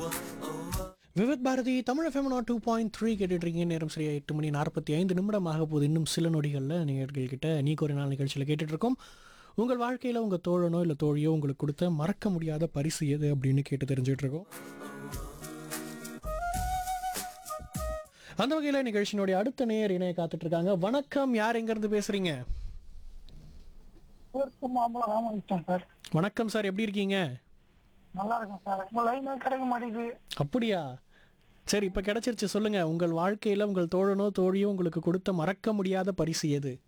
Vividh Bharati Tamil FM nought two point three கேட்டுட்ருக்கீங்க நேரம் சரியா எட்டு மணி நாற்பத்தி ஐந்து நிமிடம் ஆக போகுது இன்னும் சில நொடிகளில் நீங்கள் கிட்ட நீக்கு ஒரு நாள் நிகழ்ச்சியில் கேட்டுட்ருக்கோம் உங்கள் வாழ்க்கையில் உங்கள் தோழனோ இல்லை தோழியோ உங்களுக்கு கொடுத்த மறக்க முடியாத பரிசு எது அப்படின்னு கேட்டு தெரிஞ்சுட்டு இருக்கோம் அந்த வகையில் நிகழ்ச்சியினுடைய அடுத்த நேயர் இணைய காத்துட்டு இருக்காங்க வணக்கம் யார் எங்கேருந்து பேசுறீங்க ஊருக்கு மாம்பழம் ராமகிருஷ்ணன் சார் வணக்கம் சார் எப்படி இருக்கீங்க நல்லா இருக்கும் சார் உங்க லைன் கிடைக்க மாட்டேங்குது அப்படியா சரி இப்போ கிடைச்சிருச்சு சொல்லுங்க உங்கள் வாழ்க்கையில் உங்கள் தோழனோ தோழியோ உங்களுக்கு கொடுத்த மறக்க முடியாத பரிசு எது